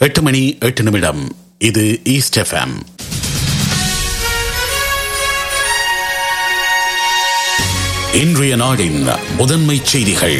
எட்டு மணி எட்டு நிமிடம் இது ஈஸ்ட் எஃப்எம் இன்றைய நாடின் முதன்மை செய்திகள்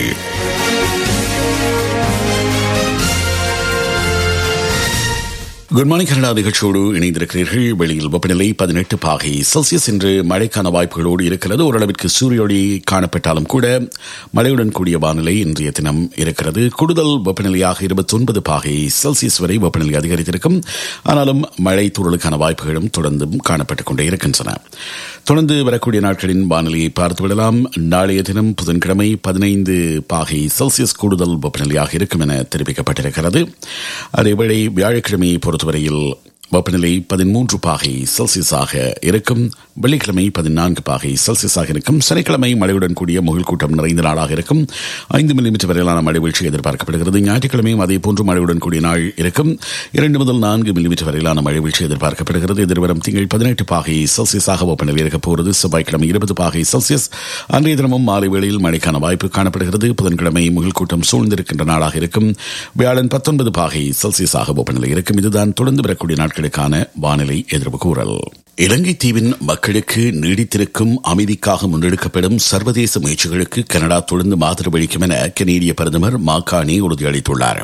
குட் மார்னிங் கனடா நிகழ்ச்சியோடு இணைந்திருக்கிறீர்கள் வெளியில் வெப்பநிலை பதினெட்டு பாகை செல்சியஸ் என்று மழைக்கான வாய்ப்புகளோடு இருக்கிறது ஓரளவிற்கு சூரியொளி காணப்பட்டாலும் கூட மழையுடன் கூடிய வானிலை இன்றைய தினம் இருக்கிறது கூடுதல் வெப்பநிலையாக இருபத்தி ஒன்பது பாகை செல்சியஸ் வரை வெப்பநிலை அதிகரித்திருக்கும் ஆனாலும் மழை தூறலுக்கான வாய்ப்புகளும் தொடர்ந்தும் காணப்பட்டுக் கொண்டே இருக்கின்றன தொடர்ந்து வரக்கூடிய நாட்களின் வானிலையை பார்த்துவிடலாம் நாளைய தினம் புதன்கிழமை பதினைந்து பாகை செல்சியஸ் கூடுதல் வெப்பநிலையாக இருக்கும் என தெரிவிக்கப்பட்டிருக்கிறது அதேவேளை வியாழக்கிழமையை பொறுத்தவரையில் வெப்பநிலை பதிமூன்று பாகை செல்சியஸாக இருக்கும் வெள்ளிக்கிழமை பதினான்கு பாகை செல்சியஸாக இருக்கும் சனிக்கிழமை மழையுடன் கூடிய முகில் கூட்டம் நிறைந்த நாளாக இருக்கும் ஐந்து மில்லிமீட்டர் வரையிலான மழை வீழ்ச்சி எதிர்பார்க்கப்படுகிறது ஞாயிற்றுக்கிழமையும் அதே போன்று மழையுடன் கூடிய நாள் இருக்கும் இரண்டு முதல் நான்கு மில்லிமீட்டர் வரையிலான மழை வீழ்ச்சி எதிர்பார்க்கப்படுகிறது எதிர்வரும் திங்கள் பதினெட்டு பாகை செல்சியஸாக வெப்பநிலை இருக்கப் போகிறது செவ்வாய்க்கிழமை இருபது பாகை செல்சியஸ் அன்றைய தினமும் மாலை வேளையில் மழைக்கான வாய்ப்பு காணப்படுகிறது புதன்கிழமை முகில் கூட்டம் சூழ்ந்திருக்கின்ற நாளாக இருக்கும் வியாழன் பத்தொன்பது பாகை செல்சியஸாக வெப்பநிலை இருக்கும் இதுதான் தொடர்ந்து வரக்கூடிய நாட்களுக்கான வானிலை எதிர்ப்பு கூறல் இலங்கை தீவின் மக்களுக்கு நீடித்திருக்கும் அமைதிக்காக முன்னெடுக்கப்படும் சர்வதேச முயற்சிகளுக்கு கனடா தொடர்ந்து ஆதரவளிக்கும் என கனேடிய பிரதமர் மாகாணி உறுதியளித்துள்ளார்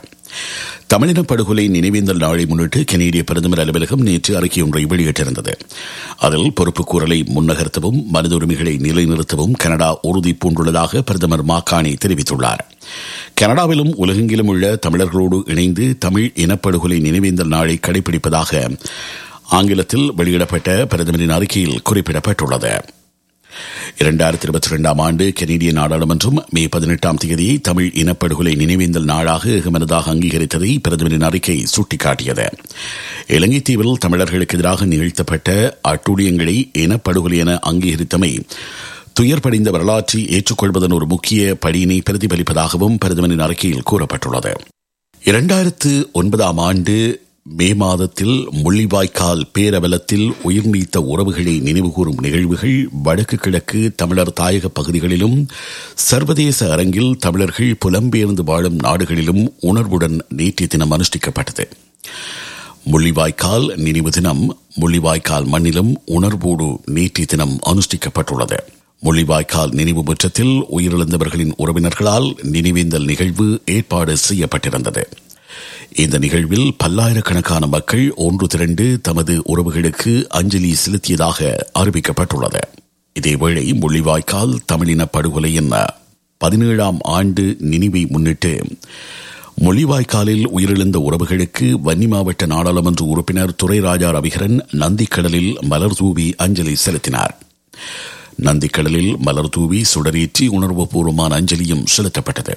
தமிழின படுகொலை நினைவேந்தல் நாளை முன்னிட்டு கனேடிய பிரதமர் அலுவலகம் நேற்று அறிக்கை ஒன்றை வெளியிட்டிருந்தது அதில் பொறுப்பு கூறலை முன்னகர்த்தவும் மனித உரிமைகளை நிலைநிறுத்தவும் கனடா உறுதி பூண்டுள்ளதாக பிரதமர் மாக்காணி தெரிவித்துள்ளார் கனடாவிலும் உலகெங்கிலும் உள்ள தமிழர்களோடு இணைந்து தமிழ் இனப்படுகொலை நினைவேந்தல் நாளை கடைபிடிப்பதாக ஆங்கிலத்தில் வெளியிடப்பட்ட பிரதமரின் அறிக்கையில் குறிப்பிடப்பட்டுள்ளது இரண்டாயிரத்தி இருபத்தி இரண்டாம் ஆண்டு கனேடிய நாடாளுமன்றம் மே பதினெட்டாம் தேதியை தமிழ் இனப்படுகொலை நினைவேந்தல் நாளாக ஏகமனதாக அங்கீகரித்ததை பிரதமரின் அறிக்கை சுட்டிக்காட்டியது இலங்கை தீவில் தமிழர்களுக்கு எதிராக நிகழ்த்தப்பட்ட அட்டுழியங்களை இனப்படுகொலை என அங்கீகரித்தமை துயர் படிந்த வரலாற்றை ஏற்றுக்கொள்வதன் ஒரு முக்கிய படியினை பிரதிபலிப்பதாகவும் பிரதமரின் அறிக்கையில் கூறப்பட்டுள்ளது இரண்டாயிரத்து ஒன்பதாம் ஆண்டு மே மாதத்தில் முள்ளிவாய்க்கால் பேரவலத்தில் உயிர் நீத்த உறவுகளை நினைவுகூரும் நிகழ்வுகள் வடக்கு கிழக்கு தமிழர் தாயக பகுதிகளிலும் சர்வதேச அரங்கில் தமிழர்கள் புலம்பெயர்ந்து வாழும் நாடுகளிலும் உணர்வுடன் நேற்றைய தினம் அனுஷ்டிக்கப்பட்டது முள்ளிவாய்க்கால் நினைவு தினம் முள்ளிவாய்க்கால் மண்ணிலும் உணர்வோடு நேற்றைய தினம் அனுஷ்டிக்கப்பட்டுள்ளது முள்ளிவாய்க்கால் நினைவு முற்றத்தில் உயிரிழந்தவர்களின் உறவினர்களால் நினைவேந்தல் நிகழ்வு ஏற்பாடு செய்யப்பட்டிருந்தது இந்த நிகழ்வில் பல்லாயிரக்கணக்கான மக்கள் ஒன்று திரண்டு தமது உறவுகளுக்கு அஞ்சலி செலுத்தியதாக அறிவிக்கப்பட்டுள்ளது இதேவேளை முள்ளிவாய்க்கால் தமிழின படுகொலையின் பதினேழாம் ஆண்டு நினைவை முன்னிட்டு மொழிவாய்க்காலில் உயிரிழந்த உறவுகளுக்கு வன்னி மாவட்ட நாடாளுமன்ற உறுப்பினர் துரைராஜா ரவிகரன் நந்திக்கடலில் மலர் தூவி அஞ்சலி செலுத்தினார் நந்திக்கடலில் மலர் தூவி சுடரேற்றி உணர்வுபூர்வமான அஞ்சலியும் செலுத்தப்பட்டது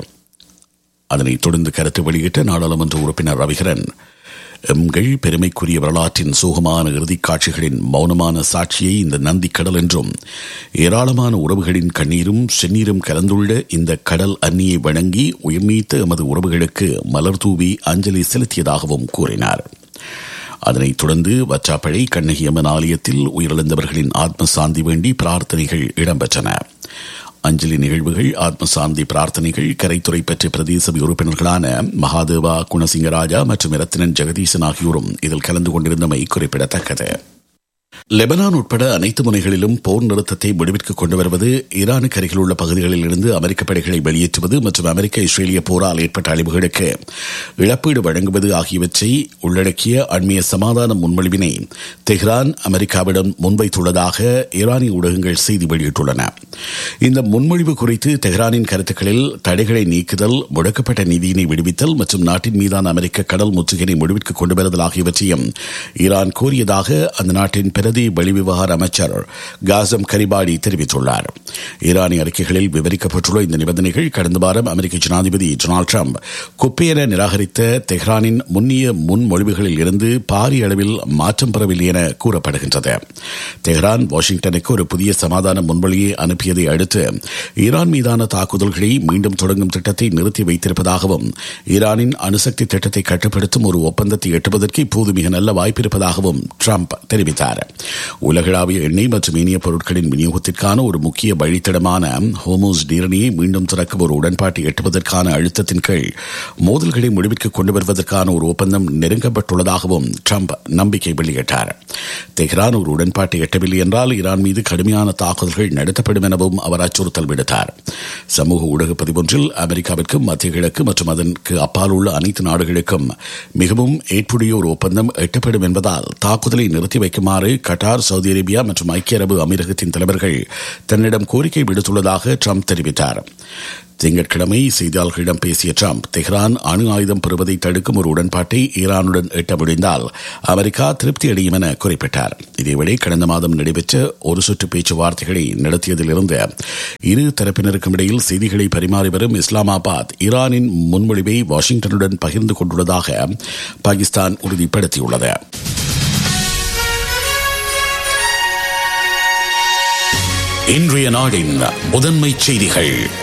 அதனைத் தொடர்ந்து கருத்து வெளியிட்ட நாடாளுமன்ற உறுப்பினர் ரவிகரன் எம்கள் பெருமைக்குரிய வரலாற்றின் சோகமான இறுதிக் காட்சிகளின் மௌனமான சாட்சியை இந்த நந்தி கடல் என்றும் ஏராளமான உறவுகளின் கண்ணீரும் செந்நீரும் கலந்துள்ள இந்த கடல் அந்நியை வணங்கி உயிர்நீத்த எமது உறவுகளுக்கு மலர் தூவி அஞ்சலி செலுத்தியதாகவும் கூறினார் அதனைத் தொடர்ந்து வச்சாப்பழை கண்ணகி அம்மன் ஆலயத்தில் உயிரிழந்தவர்களின் ஆத்ம சாந்தி வேண்டி பிரார்த்தனைகள் இடம்பெற்றன அஞ்சலி நிகழ்வுகள் ஆத்மசாந்தி பிரார்த்தனைகள் கரைத்துறை பெற்ற பிரதேச உறுப்பினர்களான மகாதேவா குணசிங்கராஜா மற்றும் ரத்தினன் ஜெகதீசன் ஆகியோரும் இதில் கலந்து கொண்டிருந்தமை குறிப்பிடத்தக்கது லெபனான் உட்பட அனைத்து முனைகளிலும் போர் நிறுத்தத்தை முடிவிற்கு கொண்டு வருவது ஈரானுக்கு அருகில் உள்ள பகுதிகளில் இருந்து அமெரிக்க படைகளை வெளியேற்றுவது மற்றும் அமெரிக்க இஸ்ரேலிய போரால் ஏற்பட்ட அழிவுகளுக்கு இழப்பீடு வழங்குவது ஆகியவற்றை உள்ளடக்கிய அண்மைய சமாதான முன்மொழிவினை தெஹ்ரான் அமெரிக்காவிடம் முன்வைத்துள்ளதாக ஈரானிய ஊடகங்கள் செய்தி வெளியிட்டுள்ளன இந்த முன்மொழிவு குறித்து தெஹ்ரானின் கருத்துக்களில் தடைகளை நீக்குதல் முடக்கப்பட்ட நிதியினை விடுவித்தல் மற்றும் நாட்டின் மீதான அமெரிக்க கடல் முற்றுகையினை முடிவிற்கு கொண்டு வருதல் ஆகியவற்றையும் ஈரான் கோரியதாக அந்த நாட்டின் பிரதி வெளிவிவகார அமைச்சர் காசம் கரிபாடி தெரிவித்துள்ளார் ஈரானிய அறிக்கைகளில் விவரிக்கப்பட்டுள்ள இந்த நிபந்தனைகள் கடந்த வாரம் அமெரிக்க ஜனாதிபதி டொனால்டு டிரம்ப் குப்பையென நிராகரித்த தெஹ்ரானின் முன்னிய முன்மொழிவுகளில் இருந்து பாரிய அளவில் மாற்றம் பெறவில்லை என கூறப்படுகின்றது தெஹ்ரான் வாஷிங்டனுக்கு ஒரு புதிய சமாதான முன்மொழியை அனுப்பியதை அடுத்து ஈரான் மீதான தாக்குதல்களை மீண்டும் தொடங்கும் திட்டத்தை நிறுத்தி வைத்திருப்பதாகவும் ஈரானின் அணுசக்தி திட்டத்தை கட்டுப்படுத்தும் ஒரு ஒப்பந்தத்தை எட்டுவதற்கு இப்போது மிக நல்ல வாய்ப்பு இருப்பதாகவும் ட்ரம்ப் தெரிவித்தார் உலகளாவிய எண்ணெய் மற்றும் இனிய பொருட்களின் விநியோகத்திற்கான ஒரு முக்கிய வழித்தடமான ஹோமோஸ் நீரணியை மீண்டும் திறக்கும் ஒரு உடன்பாட்டை எட்டுவதற்கான அழுத்தத்தின் கீழ் மோதல்களை முடிவிற்கு கொண்டு வருவதற்கான ஒரு ஒப்பந்தம் நெருங்கப்பட்டுள்ளதாகவும் ட்ரம்ப் நம்பிக்கை வெளியிட்டார் தெஹ்ரான் ஒரு உடன்பாட்டை எட்டவில்லை என்றால் ஈரான் மீது கடுமையான தாக்குதல்கள் நடத்தப்படும் எனவும் அவர் அச்சுறுத்தல் விடுத்தார் சமூக ஊடக பதிவொன்றில் அமெரிக்காவிற்கும் மத்திய கிழக்கு மற்றும் அதற்கு அப்பால் உள்ள அனைத்து நாடுகளுக்கும் மிகவும் ஏற்புடைய ஒரு ஒப்பந்தம் எட்டப்படும் என்பதால் தாக்குதலை நிறுத்தி வைக்குமாறு கட்டார் சவுதி அரேபியா மற்றும் ஐக்கிய அரபு அமீரகத்தின் தலைவர்கள் தன்னிடம் கோரிக்கை விடுத்துள்ளதாக ட்ரம்ப் தெரிவித்தார் திங்கட்கிழமை செய்தியாளர்களிடம் பேசிய ட்ரம்ப் தெஹ்ரான் அணு ஆயுதம் பெறுவதை தடுக்கும் ஒரு உடன்பாட்டை ஈரானுடன் எட்ட முடிந்தால் அமெரிக்கா திருப்தி அடையும் என குறிப்பிட்டார் இதேவேளை கடந்த மாதம் நடைபெற்ற ஒரு சுற்று பேச்சுவார்த்தைகளை நடத்தியதிலிருந்து இரு தரப்பினருக்கும் இடையில் செய்திகளை பரிமாறி வரும் இஸ்லாமாபாத் ஈரானின் முன்மொழிவை வாஷிங்டனுடன் பகிர்ந்து கொண்டுள்ளதாக பாகிஸ்தான் உறுதிப்படுத்தியுள்ளது இன்றைய நாடின் முதன்மை செய்திகள்